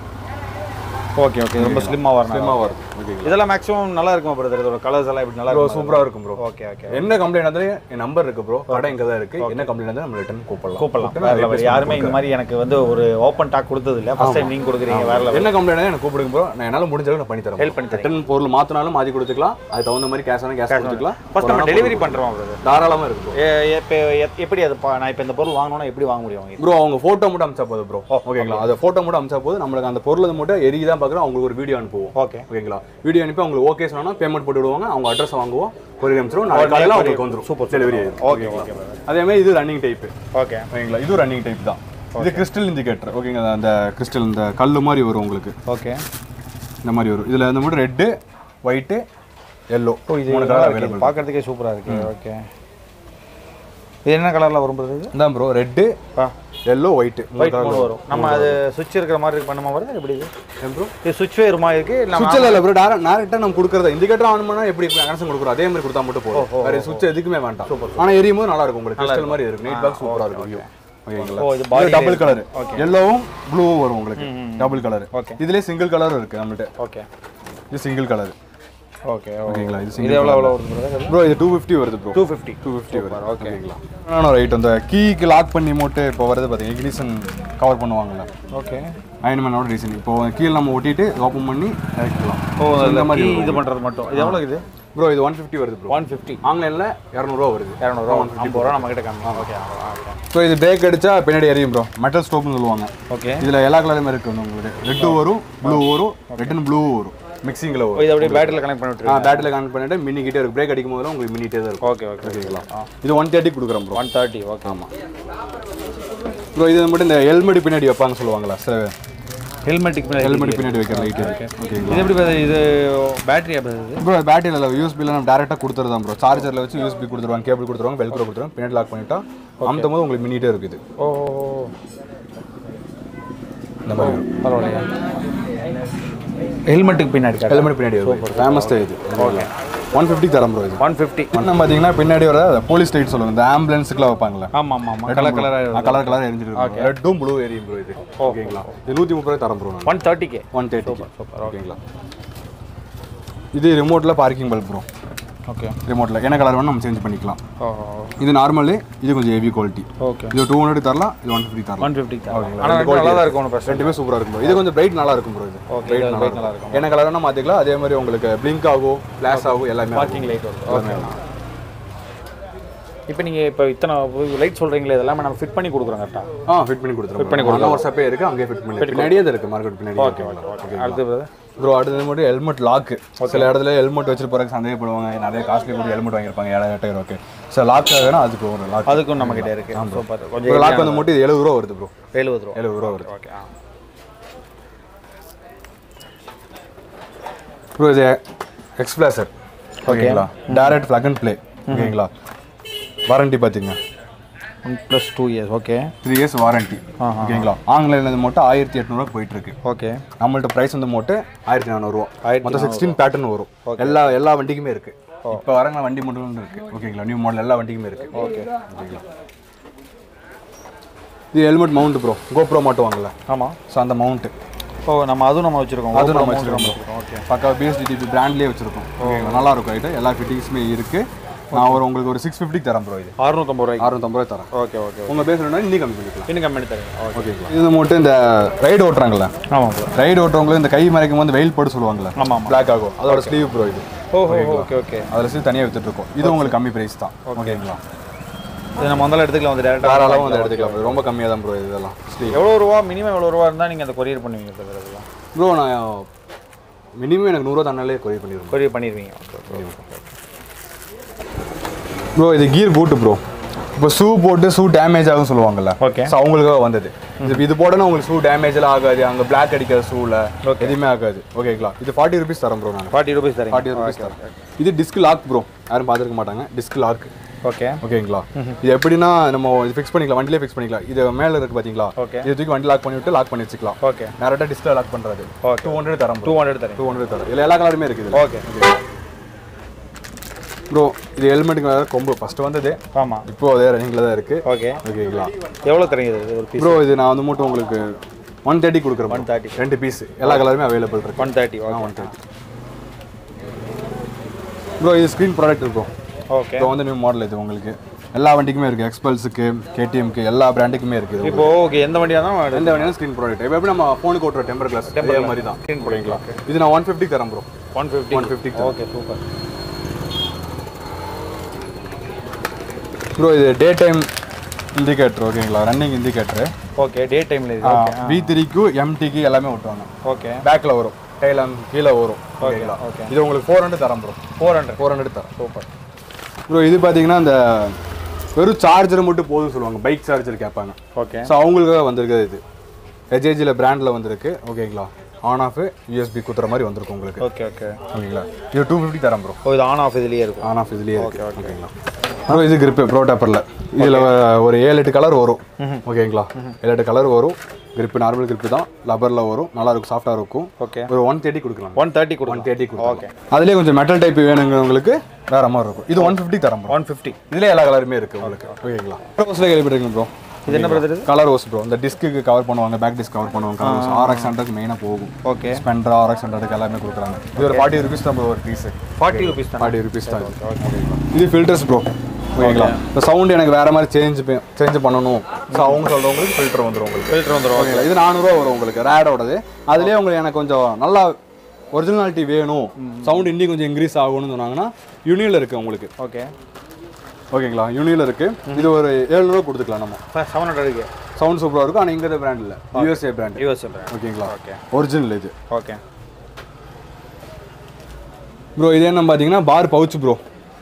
ஓகே ஓகே ரொம்ப ஸ்லிம்மாக வரணும் ஸ்லிம்மாக வரும் ஓகேங்களா இதெல்லாம் மேக்ஸிமம் நல்லா இருக்குமா பிரதர் இதோட கலர்ஸ் எல்லாம் இப்படி நல்லா ப்ரோ இருக்கும் சூப்பராக இருக்கும் ப்ரோ ஓகே ஓகே என்ன கம்ப்ளைண்ட் இருந்தாலும் என் நம்பர் இருக்கு ப்ரோ கடை இங்கே தான் இருக்கு என்ன கம்ப்ளைண்ட் இருந்தாலும் நம்ம ரிட்டர்ன் கூப்பிடலாம் கூப்பிடலாம் வேற level. யாருமே இந்த மாதிரி எனக்கு வந்து ஒரு ஓப்பன் டாக் கொடுத்தது இல்லை ஃபர்ஸ்ட் டைம் நீங்க கொடுக்குறீங்க வேற level. என்ன கம்ப்ளைண்ட் எனக்கு கூப்பிடுங்க ப்ரோ நான் என்னால் முடிஞ்ச அளவுக்கு நான் பண்ணி தரேன் Help பண்ணி தரேன். ரிட்டர்ன் பொருள் மாற்றினாலும் மாற்றி கொடுத்துக்கலாம் அது தகுந்த மாதிரி கேஷ் ஆனால் கேஷ் கொடுத்துக்கலாம் ஃபர்ஸ்ட் நம்ம டெலிவரி பண்றோம் பிரதர் தாராளமாக இருக்கு ப்ரோ இப்போ எப்படி அது பா- நான் இப்போ இந்த பொருள் வாங்கணும்னா எப்படி வாங்க முடியும் அவங்க ப்ரோ அவங்க ஃபோட்டோ மட்டும் அமிச்சா போதும் ப்ரோ ஓகேங்களா அந்த ஃபோட்டோ மட்டும் அமிச்சா போதும் நம்மளுக்கு அந்த பொருள் மட்டும் எரிக்கி தான் பார்க்குறோம் அவங்களுக்கு ஒரு வீடியோ அனுப்புவோம் ஓகே ஓகேங்களா வீடியோ அனுப்பி அவங்களுக்கு ஓகே சொன்னா பேமெண்ட் போட்டு விடுவாங்க அவங்க அட்ரஸ் வாங்குவோம் கொரியர் அனுப்பிச்சிடும் நாளைக்கு காலையில் அவங்களுக்கு வந்துடும் சூப்பர் டெலிவரி ஆயிடும் ஓகே ஓகே பிரதர் அதே மாதிரி இது ரன்னிங் டைப் ஓகே ஓகேங்களா இது ரன்னிங் டைப் தான் இது கிறிஸ்டல் இண்டிகேட்டர் ஓகேங்க அந்த கிறிஸ்டல் இந்த கல் மாதிரி வரும் உங்களுக்கு ஓகே இந்த மாதிரி வரும் இதில் இந்த மட்டும் ரெட்டு ஒயிட்டு எல்லோ ஓ இது மூணு நல்லா கலர் இருக்கு. அவைலபிள் பார்க்கறதுக்கே சூப்பரா இருக்கு ஓகே இது என்ன கலர்ல வரும் பிரதர் இது இதான் ப்ரோ ரெட்டு ஆ எல்லோ ஒயிட்டு ஒயிட் மூணு வரும் நம்ம அது சுவிட்ச் இருக்கிற மாதிரி இருக்கு பண்ணுமா வருது எப்படி இது ப்ரோ இது சுவிட்ச் வேறுமா இருக்கு இல்லை சுவிட்சில் இல்லை ப்ரோ டேரக்ட் டேரெக்டாக நம்ம கொடுக்குறது இண்டிகேட்டர் ஆன் பண்ணால் எப்படி கனெக்ஷன் கொடுக்குறோம் அதே மாதிரி கொடுத்தா மட்டும் போதும் வேற சுவிட்ச் எதுக்குமே வேண்டாம் ஆனால் எரியும் போது நல்லா இருக்கும் உங்களுக்கு கிறிஸ்டல் மாதிரி இருக்கும் நைட் பாக்ஸ் சூப்பராக இருக்கும் view. ஓகேங்களா ஓ, இது body டபுள் கலர் எல்லோவும் ப்ளூவும் வரும் உங்களுக்கு டபுள் கலர் Okay. இதுலேயே சிங்கிள் கலரும் இருக்கு நம்மள்ட்ட ஓகே இது சிங்கிள் கலர் ஓகே ஓகேங்களா இது இது சிங்கிள் எவ்வளோ எவ்வளோ வரும் பிரதர் ப்ரோ இது டூ ஃபிஃப்டி வருது bro two fifty two fifty வருது ஓகேங்களா ஆனால் ரைட் அந்த கீக்கு லாக் பண்ணி மோட்டு இப்போ வருது பார்த்தீங்க இக்னிஷன் கவர் பண்ணுவாங்கல்ல ஓகே அயன்மேனோட ரீசன் இப்போ கீழே நம்ம ஒட்டிட்டு ஓப்பன் பண்ணி இறக்கிக்கலாம் ஓ So, இந்த இந்த மாதிரி மாதிரி இது பண்ணுறது மட்டும் இது எவ்வளோ இது ப்ரோ இது ஒன் ஃபிஃப்டி வருது ப்ரோ ஒன் ஃபிஃப்டி ஆன்லைனில் இரநூறுவா வருது இரநூறுவா ஐம்பது ரூபா நம்ம கிட்ட கம்மி ஓகே ஓகே ஸோ இது பிரேக் அடிச்சா பின்னாடி எரியும் ப்ரோ மெட்டல் ஸ்டோப்னு சொல்லுவாங்க ஓகே இதில் எல்லா கலருமே இருக்கு வந்து உங்களுக்கு ரெட்டு வரும் ப்ளூ வரும் ரெட் அண்ட் ப்ளூ வரும் மிக்சிங்கில் வரும் இது அப்படியே பேட்டரியில் கனெக்ட் பண்ணி ஆ விட்டுருங்க பேட்டரியில் கனெக்ட் பண்ணிட்டு மினிக்கிட்டே இருக்கும் பிரேக் அடிக்கும் போதெல்லாம் உங்களுக்கு மினிட்டே தான் இருக்கும் ஓகே ஓகே ஓகேங்களா இது ஒன் தேர்ட்டி கொடுக்குறோம் ப்ரோ ஒன் தேர்ட்டி ஓகே ஆமாம் ப்ரோ இது மட்டும் இந்த ஹெல்மெட் பின்னாடி வைப்பாங்க சொல்லுவாங்களா சார் ஹெல்மெட்டுக்கு மேலே ஹெல்மெட் பின்னாடி வைக்கிற லைட் ஓகேங்களா இது எப்படி brother? இது பேட்டரி இது ப்ரோ பேட்டரியில் யூஎஸ்பியில் நம்ம டேரெக்டாக கொடுத்துருதான் ப்ரோ சார்ஜரில் வச்சு யூஎஸ்பி கொடுத்துருவாங்க கேபிள் கொடுத்துருவாங்க வெல்க்ரோ கொடுத்துருவாங்க பின்னாடி லாக் பண்ணிட்டா அமுத்தும் போது உங்களுக்கு மினிட்டே இருக்குது ஓ இந்த மாதிரி வரும் பரவாயில்லையா ஹெல்மெட்டுக்கு பின்னாடி ஹெல்மெட் பின்னாடி வரும் ஃபேமஸ் இது ஓகே ஒன் ஃபிஃப்டி தரம் ப்ரோ இது ஒன் ஃபிஃப்டி இன்னும் பார்த்தீங்கன்னா பின்னாடி வர போலீஸ் லைட் சொல்லுவாங்க இந்த ஆம்புலன்ஸுக்குலாம் வைப்பாங்களா ஆமாம் ஆமாம் ஆமாம் கலர் கலராக கலர் கலர் எரிஞ்சிட்டு இருக்கும் ரெட்டும் ப்ளூ எரியும் ப்ரோ இது ஓகேங்களா இது நூற்றி முப்பது ரூபாய் தரம் ப்ரோ நான் ஒன் தேர்ட்டிக்கு ஒன் தேர்ட்டி ஓகேங்களா இது ரிமோட்டில் பார்க்கிங் பல்ப் ப்ரோ ஓகே ரிமோட்டில் என்ன கலர் வேணும் நம்ம சேஞ்ச் பண்ணிக்கலாம் ஓ இது நார்மலு இது கொஞ்சம் ஹெவி குவாலிட்டி ஓகே இது டூ ஹண்ட்ரட் தரலாம் இது ஒன் ஃபிஃப்டி தரலாம் ஒன் ஃபிஃப்டி ஆனால் நல்லா தான் இருக்கும் ஒன்றும் பிரச்சனை ரெண்டுமே சூப்பராக இருக்கும் bro. இது கொஞ்சம் பிரைட் நல்லா இருக்கும் ப்ரோ இது ஓகே இது நல்லா நல்லா இருக்கும் என்ன கலர் வேணா மாற்றிக்கலாம் அதே மாதிரி உங்களுக்கு பிளிங்க் ஆகும் ஃப்ளாஷ் ஆகும் எல்லாமே பார்க்கிங் லைட் வரும் ஓகே இப்போ நீங்கள் இப்போ இத்தனை லைட் சொல்கிறீங்களே இதெல்லாம் நம்ம ஃபிட் பண்ணி கொடுக்குறோம் கரெக்டாக ஆ ஃபிட் பண்ணி கொடுத்துருவோம் ஃபிட் பண்ணி கொடுத்துருவோம் ஒரு சப்பே இருக்குது அங்கேயே ஃபிட் பண்ணி பின்னாடியே தான் இருக்குது மார்க்கெட் பின்னாடி ஓகே அடுத்து brother? ப்ரோ அடுத்தது மட்டும் ஹெல்மெட் லாக்கு சில இடத்துல ஹெல்மெட் வச்சுட்டு போகிறதுக்கு சந்தேகப்படுவாங்க நிறைய காஸ்ட்லி கூட ஹெல்மெட் வாங்கியிருப்பாங்க ஏழாயிரம் எட்டாயிரம் ஓகே சார் லாக் வேணும் அதுக்கு ஒரு லாக் அதுக்கும் நம்ம கிட்ட இருக்கு சூப்பர் கொஞ்சம் ஒரு லாக் வந்து மட்டும் இது எழுபது ரூபா வருது ப்ரோ எழுபது ரூபா எழுபது ரூபா வருது ஓகே ப்ரோ இது எக்ஸ்பிளாசர் ஓகேங்களா டேரக்ட் ஃப்ளக் அண்ட் ப்ளே ஓகேங்களா வாரண்டி பார்த்தீங்க one plus two years okay three years warranty ஓகேங்களா ஆன்லைனில் இது மட்டும் ஆயிரத்தி எட்நூறுவா போயிட்டு இருக்கு ஓகே நம்மள்ட்ட ப்ரைஸ் வந்து மட்டும் ஆயிரத்தி நானூறுரூவா ஆயிரத்தி மொத்தம் சிக்ஸ்டீன் பேட்டர்ன் வரும் எல்லா எல்லா வண்டிக்குமே இருக்கு இப்போ வரங்க வண்டி மட்டும் இருக்கு ஓகேங்களா நியூ மாடல் எல்லா வண்டிக்குமே இருக்கு ஓகே ஓகேங்களா இது ஹெல்மெட் மவுண்ட் ப்ரோ கோப்ரோ மாட்டுவாங்கல்ல ஆமாம் ஸோ அந்த மவுண்ட் ஓ நம்ம அதுவும் நம்ம வச்சுருக்கோம் அதுவும் நம்ம amount வச்சிருக்கோம் ஓகே பக்கா பிஎஸ்டிடிபி பிராண்ட்லேயே வச்சிருக்கோம் ஓகேங்களா நல்லா இருக்கும் ஐட்டம் எல்லா ஃபிட்டிங்ஸுமே இருக்கு நான் ஒரு உங்களுக்கு ஒரு சிக்ஸ் ஃபிஃப்டி தரேன் ப்ரோ இது அறுநூத்தம்பது ரூபாய்க்கு அறுநூத்தம்பது ரூபாய் தரேன் ஓகே ஓகே உங்கள் பேசுகிறேன்னா இன்னும் கம்மி பண்ணிக்கலாம் இன்னும் கம்மி தரேன் ஓகே ஓகேங்களா இது மட்டும் இந்த ரைடு ஓட்டுறாங்கல்ல ஆமாம் ப்ரோ ரைடு ஓட்டுறவங்களுக்கு இந்த கை மறைக்கும் போது வெயில் போட்டு சொல்லுவாங்கல்ல ஆமாம் ஆமாம் பிளாக் ஆகும் அதோட ஸ்லீவ் ப்ரோ இது ஓ ஓகே ஓகே அதில் ஸ்லீவ் தனியாக வித்துட்டு இருக்கோம் இது உங்களுக்கு கம்மி பிரைஸ் தான் ஓகேங்களா இது நம்ம வந்தாலும் எடுத்துக்கலாம் வந்து டேரெக்டாக தாராளமாக வந்து எடுத்துக்கலாம் bro. ரொம்ப கம்மியாக தான் ப்ரோ இதெல்லாம் ஸ்லீவ் எவ்வளோ ரூபா மினிமம் எவ்வளோ ரூபா இருந்தால் நீங்கள் அந்த கொரியர் பண்ணுவீங்க சார் இதெல்லாம் ப்ரோ நான் மினிமம் எனக்கு நூறுரூவா தன்னாலே கொரியர் பண்ணிடுவேன் கொரியர் பண்ணிடுவீங்க ஓகே ஓகே ப்ரோ இது கீர் பூட்டு ப்ரோ இப்போ ஷூ போட்டு ஷூ டேமேஜ் ஆகும் சொல்லுவாங்கல்ல ஓகே ஸோ அவங்களுக்காக வந்தது இது இது போடனா உங்களுக்கு ஷூ டேமேஜ் எல்லாம் ஆகாது அங்கே பிளாக் அடிக்கிற ஷூவில் எதுவுமே ஆகாது ஓகேங்களா இது ஃபார்ட்டி ருபீஸ் தரேன் ப்ரோ நான் ஃபார்ட்டி ருபீஸ் தரீங்க ஃபார்ட்டி ருபீஸ் தரேன் இது டிஸ்க் லாக் ப்ரோ யாரும் பார்த்துருக்க மாட்டாங்க டிஸ்க் லாக் ஓகே ஓகேங்களா இது எப்படின்னா நம்ம இது ஃபிக்ஸ் பண்ணிக்கலாம் வண்டிலே ஃபிக்ஸ் பண்ணிக்கலாம் இது மேலே இருக்கு பார்த்தீங்களா Okay. இது தூக்கி வண்டி லாக் பண்ணி விட்டு லாக் பண்ணி வச்சுக்கலாம் ஓகே டேரெக்டாக டிஸ்பிளே லாக் பண்ணுறது Okay. டூ ஹண்ட்ரட் தரம் டூ ஹண்ட்ரட் தரீங்க டூ ஹண்ட்ரட் தரம் இதில் எல்லா கலருமே இருக்குது ஓகே ப்ரோ இது ஹெல்மெட்டுக்கு வேறு கொம்பு ஃபஸ்ட்டு வந்தது ஆமாம் இப்போ அதே ரன்னிங்கில் தான் இருக்குது ஓகே ஓகேங்களா எவ்வளோ தரீங்க இது ஒரு பீஸ் ப்ரோ இது நான் வந்து மட்டும் உங்களுக்கு ஒன் தேர்ட்டி கொடுக்குறேன் ஒன் 130. ரெண்டு பீஸ் எல்லா கலருமே அவைலபிள் இருக்கு one thirty okay one thirty bro இது ஸ்க்ரீன் ப்ராடக்ட் இருக்கும் ஓகே இப்போ வந்து நியூ மாடல் இது உங்களுக்கு எல்லா வண்டிக்குமே இருக்குது எக்ஸ்பல்ஸுக்கு கேடிஎம்க்கு எல்லா பிராண்டுக்குமே இருக்குது இப்போ ஓகே எந்த வண்டியாக இருந்தாலும் எந்த வண்டியும் ஸ்க்ரீன் ப்ராடக்ட் இப்போ எப்படி நம்ம ஃபோனுக்கு ஓட்டுற டெம்பர் கிளாஸ் அதே மாதிரி தான் Screen ஓகேங்களா இது நான் ஒன் ஃபிஃப்டி தரேன் bro one fifty one fifty okay super bro இது டே டைம் இண்டிகேட்டர் ஓகேங்களா ரன்னிங் இண்டிகேட்டர் ஓகே டே டைமில் இது ஓகே வி த்ரீக்கு எம்டிக்கு எல்லாமே ஓட்டுவாங்க ஓகே பேக்கில் வரும் டைலம் கீழே வரும் ஓகேங்களா okay. இது உங்களுக்கு ஃபோர் ஹண்ட்ரட் தரேன் bro four hundred four hundred தரேன் சூப்பர் ப்ரோ இது பார்த்தீங்கன்னா இந்த வெறும் சார்ஜர் மட்டும் போதும் சொல்லுவாங்க பைக் சார்ஜர் கேட்பாங்க ஓகே ஸோ அவங்களுக்காக வந்திருக்குது இது ஹெச்ஏஜியில் பிராண்டில் வந்திருக்கு ஓகேங்களா ஆன் ஆஃப் யூஎஸ்பி குத்துற மாதிரி வந்திருக்கும் உங்களுக்கு ஓகே ஓகே ஓகேங்களா இது டூ ஃபிஃப்டி தரேன் ப்ரோ ஓ இது ஆன் ஆஃப் இதுலேயே இருக்கும் ஆன் ஆஃப் இதுலேயே இருக்கு ஓகேங்களா ப்ரோ இது கிரிப்பு ப்ரோ டேப்பரில் இதில் ஒரு ஏழு எட்டு கலர் வரும் ஓகேங்களா ஏழு எட்டு கலர் வரும் கிரிப்பு நார்மல் கிரிப்பு தான் லப்பரில் வரும் நல்லா இருக்கும் சாஃப்டாக இருக்கும் ஓகே ஒரு ஒன் தேர்ட்டி கொடுக்கலாம் ஒன் தேர்ட்டி ஒன் கொடுங்க தேர்ட்டி கொடுக்கலாம் அதுலேயே கொஞ்சம் மெட்டல் டைப் வேணுங்கிறவங்களுக்கு வேற மாதிரி இருக்கும் இது ஒன் ஃபிஃப்டி தரம் ப்ரோ ஒன் ஃபிஃப்டி இதுல எல்லா கலருமே இருக்கு உங்களுக்கு ஓகேங்களா ரோஸ்ல கேள்விப்பட்டிருக்கீங்க ப்ரோ இது என்ன பிரதர் இது கலர் ரோஸ் ப்ரோ இந்த டிஸ்க்கு கவர் பண்ணுவாங்க பேக் டிஸ்க் கவர் பண்ணுவாங்க கலர் ரோஸ் ஆர்எக்ஸ் ஹண்ட்ரட் மெயினாக போகும் ஓகே ஸ்பெண்டர் ஆர்எக்ஸ் ஹண்ட்ரட் எல்லாமே கொடுக்குறாங்க இது ஒரு ஃபார்ட்டி ருபீஸ் தான் bro ஒரு பீஸ் ஃபார்ட்டி ருபீஸ் தான் ஃபார்ட்டி ருபீஸ் தான் இது. ஓகேங்களா இது ஃபில்டர்ஸ் ப்ரோ ஓகேங்களா இப்போ சவுண்ட் எனக்கு வேற மாதிரி சேஞ்ச் சேஞ்ச் பண்ணணும் ஸோ அவங்க சொல்றவங்களுக்கு ஃபில்டர் வந்துடும் உங்களுக்கு ஃபில்டர் வந்துடும் ஓகேங்களா இது நானூறுரூவா வரும் உங்களுக்கு ரேடோடது அதுலேயே உங்களுக்கு எனக்கு கொஞ்சம் நல்லா ஒரிஜினாலிட்டி வேணும் சவுண்ட் இன்னி கொஞ்சம் இன்க்ரீஸ் ஆகணும்னு சொன்னாங்கன்னா யூனியில் இருக்குது உங்களுக்கு ஓகே ஓகேங்களா யூனியில் இருக்குது இது ஒரு ஏழ்நூறுவா கொடுத்துக்கலாம் நம்ம செவன் ஹண்ட்ரடுக்கு சவுண்ட் சூப்பராக இருக்கும் ஆனால் இங்கே பிராண்ட் இல்லை யூஎஸ்ஏ பிராண்ட் யூஎஸ் சொல்கிறேன் ஓகேங்களா ஓகே ஒரிஜினல் இது ஓகே ப்ரோ இது என்ன பார்த்தீங்கன்னா bar pouch bro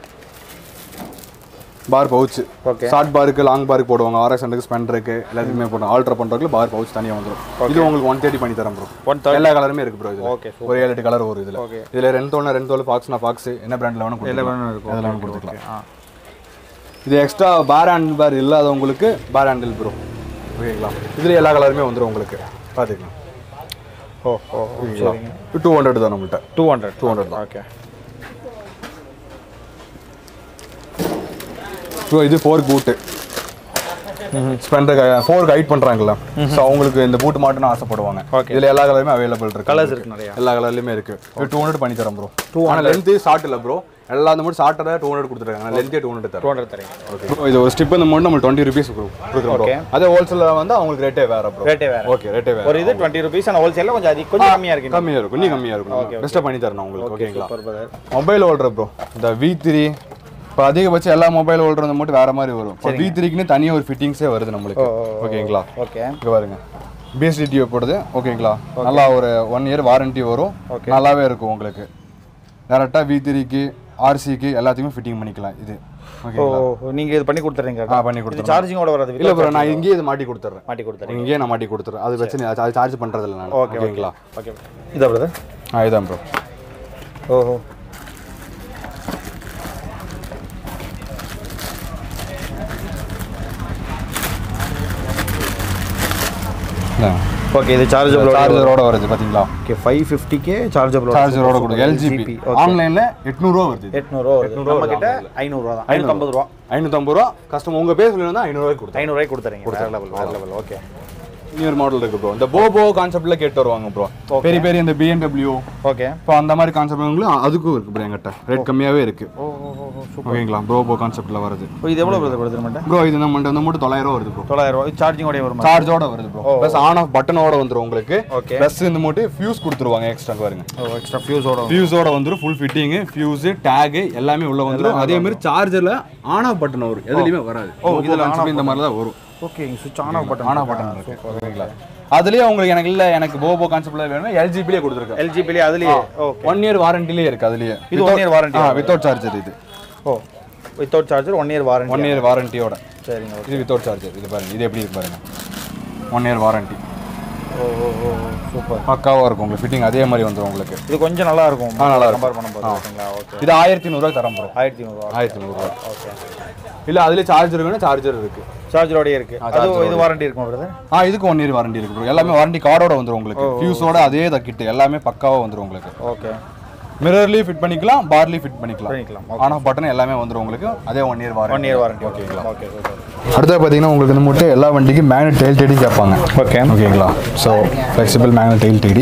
bar pouch Okay. Short பாருக்கு லாங் பாருக்கு போடுவாங்க ஆர்எக்ஸ் ஹண்ட்ரட் ஸ்பெண்டருக்கு எல்லாத்துக்குமே போடுவோம் ஆல்ட்ரு பண்ணுறதுக்கு பார் பவுச் தனியாக வந்துடும் இது உங்களுக்கு ஒன் தேர்ட்டி பண்ணி தரேன் ப்ரோ ஒன் தேர்ட்டி எல்லா கலருமே இருக்கு ப்ரோ இது ஓகே ஒரு ஏழு எட்டு கலர் வரும் இதில் Okay. இதில் ரெண்டு தோல் ரெண்டு தோல் ஃபாக்ஸ்னா ஃபாக்ஸ் என்ன பிராண்டில் வேணும் கொடுத்துக்கலாம் வேணும் இருக்கும். எதில் வேணும் கொடுத்துக்கலாம் ஆ இது எக்ஸ்ட்ரா பார் ஹேண்டில் பார் இல்லாதவங்களுக்கு பார் ஹேண்டில் ப்ரோ ஓகேங்களா இதில் எல்லா கலருமே வந்துடும் உங்களுக்கு பார்த்துக்கலாம் ஓ ஓ சரிங்க டூ ஹண்ட்ரட் தான் நம்மள்ட்ட டூ ஹண்ட்ரட் டூ ஹண்ட்ரட் தான் ஓகே ப்ரோ இது ஃபோர் பூட்டு ஸ்பெண்டர் ஃபோர் கைட் பண்ணுறாங்கல்ல ஸோ அவங்களுக்கு இந்த பூட்டு மாட்டணும்னு ஆசைப்படுவாங்க Okay. இதில் எல்லா கலருமே அவைலபிள் இருக்கு கலர்ஸ் இருக்கு நிறையா எல்லா கலர்லையுமே இருக்கு இது டூ ஹண்ட்ரட் பண்ணி தரேன் bro two hundred length short இல்லை ப்ரோ எல்லா அந்த மட்டும் ஷார்ட்டை டூ ஹண்ட்ரட் கொடுத்துருக்காங்க லென்த்தே டூ ஹண்ட்ரட் டூ தரேன் ஹண்ட்ரட் தரீங்க ஓகே ப்ரோ இது ஒரு ஸ்டிப் இந்த மட்டும் நம்ம டுவெண்ட்டி ருபீஸ் கொடுக்குறோம் ப்ரோ Okay. அதே ஹோல்சேலில் வந்து அவங்களுக்கு ரேட்டே வேற ப்ரோ ரேட்டே வேறு ஓகே ரேட்டே வேற ஒரு இது டுவெண்ட்டி ருபீஸ் ஆனால் ஹோல்சேலில் கொஞ்சம் அதிக கொஞ்சம் கம்மியாக இருக்கு கம்மியாக இருக்கும் இன்னும் கம்மியாக இருக்கும் பெஸ்ட்டாக பண்ணி தரேன் உங்களுக்கு ஓகேங்களா super brother mobile holder bro இந்த வி த்ரீ இப்போ அதிகபட்சம் எல்லா மொபைல் ஹோல்டர் வந்து மட்டும் வேற மாதிரி வரும் இப்போ வி த்ரீக்குன்னு தனியாக ஒரு ஃபிட்டிங்ஸே வருது நம்மளுக்கு ஓகேங்களா ஓகே இங்கே பாருங்க பிஎஸ்டி டிவி போடுது ஓகேங்களா நல்லா ஒரு ஒன் இயர் வாரண்டி வரும் நல்லாவே இருக்கும் உங்களுக்கு டேரெக்டாக வி த்ரீக்கு ஆர்சிக்கு எல்லாத்துக்குமே ஃபிட்டிங் பண்ணிக்கலாம் இது ஓ ஓகேங்களா நீங்கள் இது பண்ணி கொடுத்துறீங்க ஆ பண்ணி இது கொடுத்துருவேன் சார்ஜிங்கோட வராது இல்லை ப்ரோ நான் இங்கேயே இது மாட்டி கொடுத்துட்றேன் மாட்டி கொடுத்துறீங்க இங்கேயே நான் மாட்டி கொடுத்துறேன் அது பிரச்சனை அது சார்ஜ் பண்ணுறதில்ல நான் ஓகே ஓகேங்களா ஓகே இதா பிரதர் ஆ இதான் ப்ரோ ஓஹோ ஓகே இது சார்ஜபிள் சார்ஜரோட வருது பார்த்தீங்களா ஓகே ஃபைவ் ஃபிஃப்டிக்கே சார்ஜபிள் சார்ஜரோட கொடுங்க எல்ஜிபி ஆன்லைனில் எட்நூறுவா வருது இது. எட்நூறுவா வருது நம்ம கிட்ட ஐநூறுரூவா தான் ஐநூற்றம்பது ரூபா ஐநூற்றம்பது ரூபா கஸ்டமர் உங்கள் பேர் சொல்லி வந்தால் ஐநூறுவாய்க்கு கொடுத்தேன் ஐநூறுரூவாய்க்கு கொடுத்துறீங்க வேறு லெவல் வேறு லெவல் ஓகே நியூர் மாடல் இருக்கு ப்ரோ இந்த போபோ கான்செப்ட்ல கேட்டு வருவாங்க ப்ரோ பெரிய பெரிய இந்த பிஎன்டபிள்யூ ஓகே இப்போ அந்த மாதிரி கான்செப்ட் அதுக்கும் இருக்கு ப்ரோ எங்கிட்ட ரேட் கம்மியாகவே இருக்கு ஓ ஓ ஓ ஓ, சூப்பர் ஓகேங்களா ப்ரோபோ கான்செப்ட்ல வருது ஓ, இது எவ்வளோ பிரதர் கொடுத்துரு மாட்டேன் ப்ரோ இது நம்மள்ட்ட வந்து மட்டும் தொள்ளாயிரம் ரூபா வருது ப்ரோ தொள்ளாயிரம் ரூபா சார்ஜிங்கோடய வருமா சார்ஜோட வருது ப்ரோ ப்ளஸ் ஆன் ஆஃப் பட்டனோட வந்துரும் உங்களுக்கு ஓகே ப்ளஸ் இந்த மட்டும் ஃபியூஸ் கொடுத்துருவாங்க எக்ஸ்ட்ரா பாருங்க ஓ எக்ஸ்ட்ரா ஃபியூஸோட ஃபியூஸோட வந்துரும் ஃபுல் ஃபிட்டிங்கு ஃபியூஸு டேகு எல்லாமே உள்ள வந்துரும் அதே மாதிரி சார்ஜர்ல ஆன் ஆஃப் பட்டன் வரும் எதுலையுமே வராது ஓ இதுல இதில் இந்த மாதிரி தான் வரும் ஓகே சுவிட்ச் on off button on off button இருக்கு ஓகேங்களா அதுலயே உங்களுக்கு எனக்கு இல்ல எனக்கு போபோ கான்செப்ட்ல வேணும் எல்ஜிபிலே கொடுத்துருக்கேன் எல்ஜிபிலே அதுலேயே ஓகே ஒன் இயர் வாரண்டிலே இருக்கு அதுலயே இது one year warranty ஆ வித்தவுட் சார்ஜர் இது ஓ without charger one year warranty one year வாரண்டியோட சரிங்க ஓகே இது வித்தவுட் சார்ஜர் இது பாருங்க இது எப்படி இருக்கு பாருங்க ஒன் இயர் வாரண்டி ஓ ஓ ஓ சூப்பர் பக்காவா இருக்கும் உங்களுக்கு ஃபிட்டிங் அதே மாதிரி வந்துரும் உங்களுக்கு இது கொஞ்சம் நல்லா இருக்கும் ஆ, நல்லா இருக்கும். கம்பேர் பண்ணும்போது ஓகேங்களா ஓகே இது ஆயிரத்தி நூறுரூவா தரம் ப்ரோ ஆயிரத்தி நூறுரூவா ஆயிரத்தி நூறுரூவா ஓகே இல்ல அதுலயே சார்ஜர் வேணும் சார்ஜர் இருக்கு சார்ஜரோடய இருக்கு அது இது வாரண்டி இருக்கும் பிரதர் ஆ இதுக்கு ஒன் இயர் வாரண்டி இருக்கு bro. எல்லாமே வாரண்டி கார்டோட வந்துரும் உங்களுக்கு ஃபியூஸோட அதே தக்கிட்டு எல்லாமே பக்காவா வந்துரும் உங்களுக்கு ஓகே மிரர்லயும் ஃபிட் பண்ணிக்கலாம் பார்லயும் ஃபிட் பண்ணிக்கலாம் பண்ணிக்கலாம் ஆனா பட்டன் எல்லாமே வந்துரும் உங்களுக்கு அதே one year warranty one year warranty ஓகேங்களா ஓகே சூப்பர் அடுத்து பார்த்தீங்கன்னா உங்களுக்கு இந்த மட்டும் எல்லா வண்டிக்கும் மேக்னெட் டெயில் டேடி கேட்பாங்க ஓகே ஓகேங்களா so flexible magnet tail tidy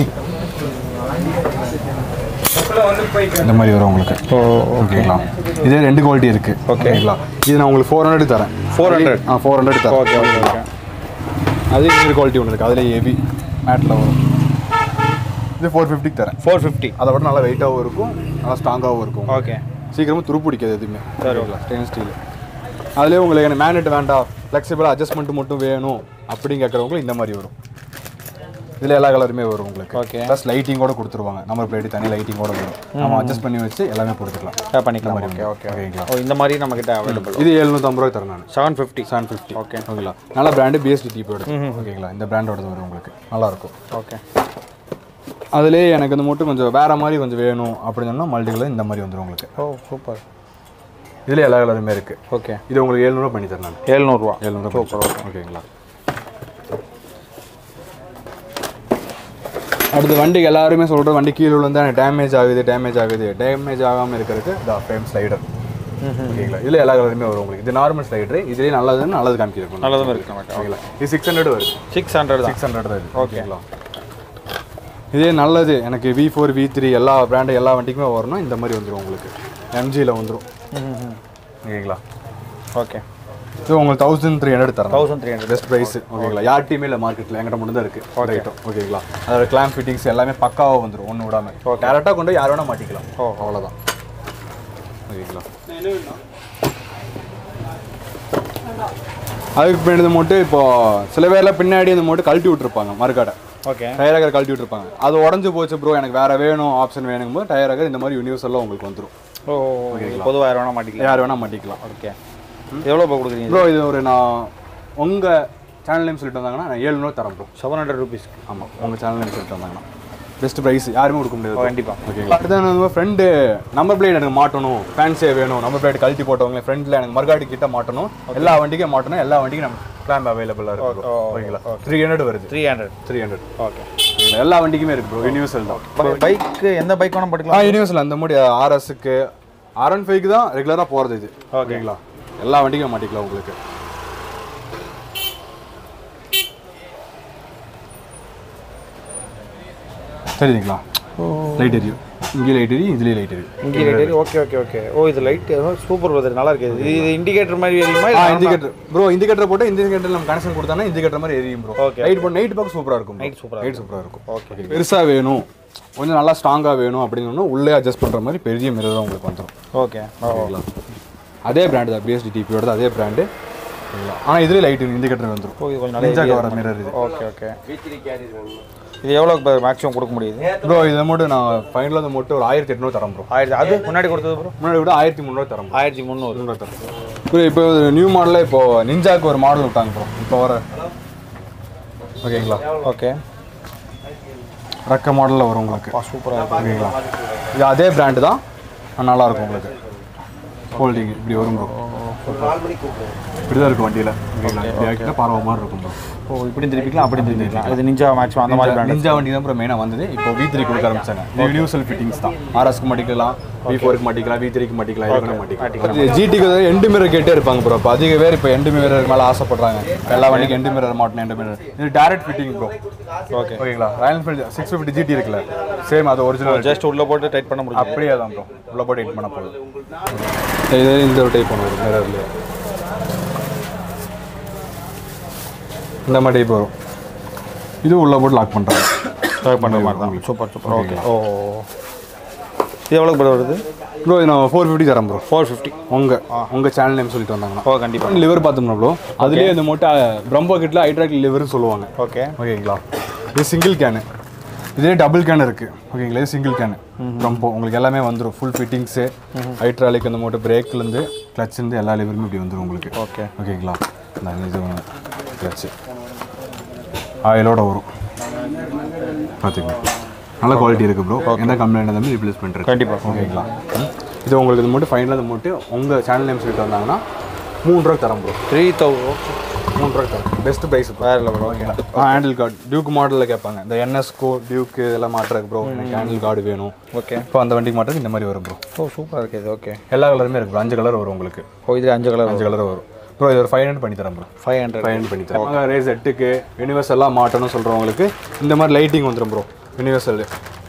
இந்த மாதிரி வரும் உங்களுக்கு ஓ ஓகேங்களா இதே ரெண்டு குவாலிட்டி இருக்கு ஓகேங்களா இது நான் உங்களுக்கு ஃபோர் ஹண்ட்ரட் தரேன் ஃபோர் ஹண்ட்ரட் ஆ ஃபோர் ஹண்ட்ரட் தரேன் ஓகே ஓகே ஓகே அதே இன்னொரு குவாலிட்டி ஒன்று இருக்குது அதில் ஹெவி மேட்டில் வரும் இது ஃபோர் ஃபிஃப்டிக்கு தரேன் ஃபோர் ஃபிஃப்டி அதை விட நல்லா வெயிட்டாகவும் இருக்கும் நல்லா ஸ்ட்ராங்காகவும் இருக்கும் ஓகே சீக்கிரமாக துரு பிடிக்காது எதுவுமே சரி. ஸ்டெயின்லெஸ் ஸ்டீல் அதுலேயே உங்களுக்கு எனக்கு மேக்னெட் வேண்டாம் ஃப்ளெக்சிபிள் அட்ஜஸ்ட்மெண்ட் மட்டும் வேணும் அப்படின்னு கேட்குறவங்களுக்கு இந்த மாதிரி வரும் இதில் எல்லா கலருமே வரும் உங்களுக்கு Okay. ப்ளஸ் லைட்டிங்கோட கொடுத்துருவாங்க நம்ம பிளேடி தனி லைட்டிங்கோட வரும் நம்ம அட்ஜஸ்ட் பண்ணி வச்சு எல்லாமே கொடுத்துக்கலாம் பண்ணிக்கலாம் ஓகே ஓகே ஓகேங்களா ஓ இந்த மாதிரி நம்ம கிட்ட அவைலபிள் இது எழுநூற்றம்பது ரூபாய் தரேன் நான் seven fifty seven fifty Okay. ஓகேங்களா நல்ல பிராண்டு பிஎஸ்டி டிபியோட ஓகேங்களா இந்த பிராண்டோட வரும் உங்களுக்கு நல்லா இருக்கும் ஓகே அதுலேயே எனக்கு இந்த மட்டும் கொஞ்சம் வேற மாதிரி கொஞ்சம் வேணும் அப்படின்னு சொன்னால் மல்டி கலர் இந்த மாதிரி வந்துடும் உங்களுக்கு ஓ சூப்பர் இதில் எல்லா கலருமே இருக்குது ஓகே இது உங்களுக்கு எழுநூறுவா பண்ணி தரேன் நான் எழுநூறுவா எழுநூறுவா சூப்பர் ஓகேங்களா அடுத்து வண்டிக்கு எல்லாருமே சொல்கிற வண்டி கீழே விழுந்தா எனக்கு டேமேஜ் ஆகுது டேமேஜ் ஆகுது டேமேஜ் ஆகாமல் இருக்கிறதுக்கு இந்த ஃப்ரேம் ஸ்லைடர் ஓகேங்களா இதில் எல்லா கலருமே வரும் உங்களுக்கு இது நார்மல் ஸ்லைடர் இதுலேயே நல்லதுன்னு நல்லது காமிக்கிறேன் நல்லதும் இருக்கு நம்மகிட்ட ஓகேங்களா இது சிக்ஸ் ஹண்ட்ரட் வருது சிக்ஸ் ஹண்ட்ரட் தான் சிக்ஸ் ஹண்ட்ரட் தான் இது ஓகேங்களா இதே நல்லது எனக்கு வி ஃபோர் வி த்ரீ எல்லா பிராண்டு எல்லா வண்டிக்குமே வரணும் இந்த மாதிரி வந்துடும் உங்களுக்கு எம்ஜியில் வந்துடும் ஓகேங்களா ஓகே இது உங்களுக்கு தௌசண்ட் த்ரீ ஹண்ட்ரட் தரேன் thousand three hundred best price ஓகேங்களா யார்ட்டையுமே இல்லை மார்க்கெட்டில் எங்கிட்ட மட்டும் தான் இருக்குது ரைட்டும் ஓகேங்களா அதோட கிளாம் ஃபிட்டிங்ஸ் எல்லாமே பக்காவாக வந்துடும் ஒன்று விடாம டேரெக்டாக கொண்டு போய் யார் வேணால் மாட்டிக்கலாம் ஓ அவ்வளோதான் ஓகேங்களா அதுக்கு பின்னாடி மட்டும் இப்போ சில பேர்லாம் பின்னாடி இந்த மட்டும் கழட்டி விட்டுருப்பாங்க மறுக்காடை ஓகே டயர் அகர் கழட்டி விட்டுருப்பாங்க அது உடஞ்சு போச்சு ப்ரோ எனக்கு வேற வேணும் ஆப்ஷன் வேணுங்கும் போது டயர் அகர் இந்த மாதிரி யூனிவர்சல்லாம் உங்களுக்கு வந்துடும் ஓ பொதுவாக யாரும் வேணா மாட்டிக்கலாம் யார் வேணால் மாட்டிக்கலாம் ஓகே எவ்வளோ இப்போ கொடுக்குறீங்க ப்ரோ இது ஒரு நான் உங்கள் சேனல் நேம் சொல்லிட்டு வந்தாங்கன்னா நான் ஏழுநூறு தரேன் ப்ரோ செவன் ஹண்ட்ரட் ருபீஸ் ஆமாம் உங்கள் சேனல் நேம் சொல்லிட்டு வந்தாங்கன்னா பெஸ்ட் ப்ரைஸ் யாருமே கொடுக்க முடியாது கண்டிப்பாக ஓகேங்களா அடுத்து நம்ம ஃப்ரெண்டு நம்பர் பிளேட் எனக்கு மாட்டணும் ஃபேன்ஸே வேணும் நம்பர் பிளேட் கழட்டி போட்டவங்களே ஃப்ரெண்டில் எனக்கு மறுகாடி கிட்ட மாட்டணும் எல்லா வண்டிக்கும் மாட்டணும் எல்லா வண்டிக்கும் நம்ம கிளாம்ப் அவைலபிளாக இருக்கு bro. ஓகேங்களா த்ரீ ஹண்ட்ரட் வருது three hundred three hundred okay ஓகேங்களா எல்லா வண்டிக்குமே இருக்கு ப்ரோ யூனிவர்சல் தான் பைக்கு எந்த பைக் வேணால் ஆ போட்டுக்கலாம் யூனிவர்சல் அந்த மாதிரி ஆர்எஸ்க்கு ஆர் ஒன் ஃபைவ்க்கு தான் ரெகுலராக போகிறது இது ஓகேங்களா எல்லா வண்டிக்கும் மாட்டிக்கலாம் உங்களுக்கு தெரியுதுங்களா லைட் எரியும் இங்கே லைட் எரியும் இதுலேயே லைட் எரியும் இண்டிகேட்டர் ஓகே ஓகே ஓகே ஓ இது லைட் சூப்பர் பிரதர் நல்லா இருக்குது இது இது இண்டிகேட்டர் மாதிரி எரியுமா ஆ இண்டிகேட்டர் ப்ரோ இண்டிகேட்டர் போட்டு இண்டிகேட்டர் நம்ம கனெக்ஷன் கொடுத்தானா இண்டிகேட்டர் மாதிரி எரியும் ப்ரோ Okay. லைட் போட்டு நைட் பார்க்க சூப்பராக இருக்கும் Night super-ஆ நைட் சூப்பராக இருக்கும் ஓகே பெருசாக வேணும் கொஞ்சம் நல்லா ஸ்ட்ராங்காக வேணும் அப்படின்னு உள்ளே அட்ஜஸ்ட் பண்ணுற மாதிரி பெரிய மிரர் தான் உங்களுக்கு வந்துடும் ஓகே ஓகேங்களா அதே பிராண்டு தான் பிஎஸ்டி டிபியோட அதே பிராண்டு ஆனால் இதுலேயே லைட் இண்டிகேட்டர் வந்துடும் ஓ இது கொஞ்சம் நல்லா நிஞ்சாக்கு வர மிரர் இது ஓகே ஓகே இது எவ்வளோ மேக்ஸிமம் கொடுக்க முடியுது ப்ரோ இதை மட்டும் நான் ஃபைனலாக இதை மட்டும் ஒரு ஆயிரத்தி எட்நூறு தரேன் ப்ரோ ஆயிரத்தி அது முன்னாடி கொடுத்தது ப்ரோ முன்னாடி விட ஆயிரத்தி முந்நூறு தரேன் bro. ஆயிரத்தி முந்நூறு முந்நூறு தரேன் ப்ரோ இப்போ நியூ மாடலில் இப்போ நிஞ்சாக்கு ஒரு மாடல் விட்டாங்க ப்ரோ இப்போ வர ஓகேங்களா ஓகே ரக்க மாடலில் வரும் உங்களுக்கு சூப்பராக இருக்கு ஓகேங்களா இது அதே பிராண்டு தான் ஆனா நல்லா இருக்கும் உங்களுக்கு ஹோல்டிங் இப்படி வரும் ப்ரோ இப்படி தான் இருக்கும் வண்டியில் ஓகேங்களா இப்படி ஆக்கிட்டா பரவ மாதிரி இருக்கும் ப்ரோ ஓ இப்படி திருப்பிக்கலாம் அப்படி திருப்பிக்கலாம் இது நிஞ்சா மேக்ஸிமம் அந்த மாதிரி பிராண்ட் நிஞ்சா வண்டி தான் ப்ரோ மெயினாக வந்தது இப்போ வி த்ரீ கொடுக்க ஆரம்பிச்சாங்க யூனிவர்சல் ஃபிட்டிங்ஸ் தான் ஆர்எஸ்க்கு மாட்டிக்கலாம் வி ஃபோருக்கு மாட்டிக்கலாம் வி த்ரீக்கு மாட்டிக்கலாம் இதுக்கு மாட்டிக்கலாம் ஜிடிக்கு எண்டு மிரர் கேட்டே இருப்பாங்க ப்ரோ இப்போ அதிக பேர் இப்போ எண்டு மிரர் மேலே ஆசைப்படுறாங்க எல்லா வண்டிக்கும் எண்டு மிரர் மாட்டணும் எண்டு மிரர் இது டேரக்ட் ஃபிட்டிங் ப்ரோ ஓகே ஓகேங்களா Royal Enfield six fifty GT இருக்குல்ல சேம் அது ஒரிஜினல் ஜஸ்ட் உள்ள போட்டு டைட் பண்ண முடியும் அப்படியே தான் ப்ரோ உள்ள போட்டு எடிட் பண்ண போகுது இது இந்த ஒரு டைப் ஒன்று வரும் மிரர்லேயே இந்த மாதிரி டைப் வரும் இது உள்ள போட்டு லாக் பண்ணுறாங்க லாக் பண்ணுற மாதிரி தான் சூப்பர் சூப்பர் ஓகே ஓ இது எவ்வளோ ப்ரோ வருது ப்ரோ இது நான் ஃபோர் ஃபிஃப்டி தரேன் ப்ரோ ஃபோர் ஃபிஃப்டி உங்கள் உங்கள் சேனல் நேம் சொல்லிட்டு வந்தாங்கன்னா ஓ கண்டிப்பாக லிவர் பார்த்தோம்னா ப்ரோ அதுலேயே இந்த மூட்டை பிரம்போ கிட்டில் ஹைட்ராக் லிவர்னு சொல்லுவாங்க ஓகே ஓகேங்களா இது சிங்கிள் கேனு இதே டபுள் கேன் இருக்குது ஓகேங்களா இது சிங்கிள் கேனு ரொம்ப உங்களுக்கு எல்லாமே வந்துடும் ஃபுல் ஃபிட்டிங்ஸு ஹைட்ராலிக் அந்த மோட்டர் பிரேக்லேருந்து கிளச்லேருந்து எல்லா லிவருமே இப்படி வந்துடும் உங்களுக்கு ஓகே ஓகேங்களா இந்த இது கிளச்சு ஆயிலோட வரும் பார்த்துக்கங்க நல்ல குவாலிட்டி இருக்குது ப்ரோ எந்த கம்ப்ளைண்ட் இருந்தாலும் ரீப்ளேஸ் பண்ணுறேன் கண்டிப்பாக ஓகேங்களா இது உங்களுக்கு இது மட்டும் ஃபைனலாக இது மட்டும் உங்கள் சேனல் நேம் சொல்லிட்டு வந்தாங்கன்னா மூணு ரூபா தரேன் ப்ரோ த்ரீ தௌசண்ட் மூணு ரூபா தரேன் பெஸ்ட் ப்ரைஸ் வேறு level okay handle guard Duke மாடலில் கேட்பாங்க இந்த என்எஸ்கோ டியூக்கு இதெல்லாம் மாட்டுறதுக்கு ப்ரோ எனக்கு ஹேண்டில் கார்டு வேணும் ஓகே இப்போ அந்த வண்டிக்கு மாட்டுறதுக்கு இந்த மாதிரி வரும் ப்ரோ ஓ சூப்பராக இருக்குது இது ஓகே எல்லா கலருமே இருக்கு bro. அஞ்சு கலர் வரும் உங்களுக்கு ஓ இது அஞ்சு கலர் அஞ்சு கலர் வரும் ப்ரோ இது ஒரு ஃபைவ் ஹண்ட்ரட் பண்ணி தரேன் bro five hundred five hundred பண்ணி தரேன் ரேஸ் எட்டுக்கு யூனிவர்ஸ் எல்லாம் மாட்டணும்னு சொல்கிறவங்களுக்கு இந்த மாதிரி லைட்டிங் வந்துடும் ப்ரோ யூனிவர்சல்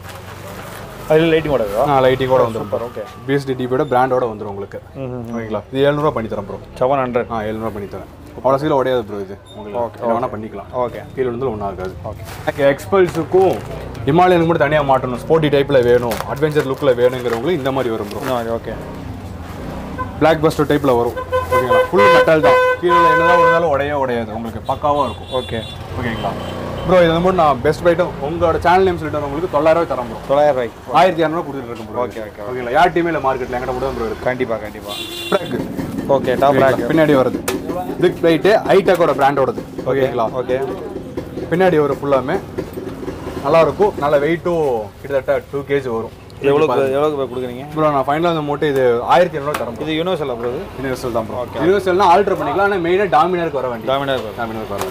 அதில் லைட்டிங் ஓடவா ஆ லைட்டிங் கூட வந்துடும் ப்ரோ ஓகே பிஎஸ்டி டிபியோட பிராண்டோட வந்துடும் உங்களுக்கு ஓகேங்களா இது ஏழ்நூறுவா பண்ணி தரேன் ப்ரோ செவன் ஹண்ட்ரட் ஆ ஏழ்நூறுவா பண்ணி தரேன் அவ்வளோ சீக்கிரம் உடையாது ப்ரோ இது உங்களுக்கு என்ன வேணால் பண்ணிக்கலாம் ஓகே கீழே வந்து ஒன்றும் ஆகாது ஓகே எக்ஸ்பல்ஸுக்கும் ஹிமாலயனுக்கு மட்டும் தனியாக மாட்டணும் ஸ்போர்ட்டி டைப்பில் வேணும் அட்வென்ச்சர் லுக்கில் வேணுங்கிறவங்களுக்கு இந்த மாதிரி வரும் ப்ரோ ஓகே பிளாக் பஸ்டர் டைப்பில் வரும் ஓகேங்களா ஃபுல் மெட்டல் தான் கீழே என்னதான் இருந்தாலும் உடையே உடையாது உங்களுக்கு பக்காவாக இருக்கும் ஓகே ஓகேங்களா ப்ரோ இது மட்டும் நான் பெஸ்ட் பைட்டும் உங்களோட சேனல் நேம் சொல்லிட்டு உங்களுக்கு தொள்ளாயிரம் ரூபாய் தரேன் ப்ரோ தொள்ளாயிரம் ரூபாய்க்கு ஆயிரத்தி இரநூறுவா கொடுத்துட்டு இருக்கேன் ப்ரோ ஓகே ஓகே ஓகேங்களா யார் டீமே இல்லை மார்க்கெட்டில் எங்கிட்ட மட்டும் ப்ரோ இருக்கு கண்டிப்பாக கண்டிப்பாக பிளாக் ஓகே டாப் பிளாக் பின்னாடி வருது பிரிக் லைட்டு ஐடெக்கோட பிராண்டோடது ஓகேங்களா ஓகே பின்னாடி வரும் ஃபுல்லாமே நல்லா இருக்கும் நல்ல வெயிட்டும் கிட்டத்தட்ட டூ கேஜி வரும் எவ்வளோ எவ்வளோக்கு போய் கொடுக்குறீங்க ப்ரோ நான் ஃபைனலாக அந்த மூட்டை இது ஆயிரத்தி இரநூறு தரேன் இது யூனிவர்சல் ப்ரோ இது யூனிவர்சல் தான் ப்ரோ யூனிவர்சல்னா ஆல்டர் பண்ணிக்கலாம் ஆனால் மெயினாக டாமினருக்கு வர வேண்டிய டாமினார் ப்ரோ டாமினருக்கு வர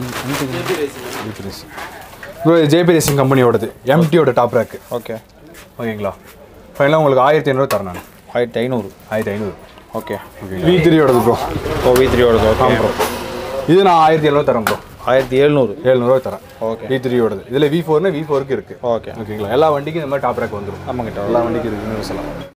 வேண்டிய ப்ரோ இது ஜேபி ரேசிங் கம்பெனியோடது எம்டியோட டாப் ரேக்கு ஓகே ஓகேங்களா ஃபைனலாக உங்களுக்கு ஆயிரத்தி ஐநூறு தரேன் நான் ஆயிரத்தி ஐநூறு ஆயிரத்தி ஐநூறு ஓகே வி த்ரீயோடது ப்ரோ ஓ வி த்ரீயோடது ஓகே ப்ரோ இது நான் ஆயிரத்தி எழுநூறு தரேன் ப்ரோ ஆயிரத்தி எழுநூறு ஏழ்நூறுவா தரேன் ஓகே வி த்ரீயோடது இதில் வி ஃபோர்னு வி ஃபோருக்கு இருக்குது ஓகே ஓகேங்களா எல்லா வண்டிக்கும் இந்த மாதிரி டாப் ரேக் வந்துடும் நம்மக்கிட்ட எல்லா வண்டிக்கும் இருக்குது யூனிவர்சலாக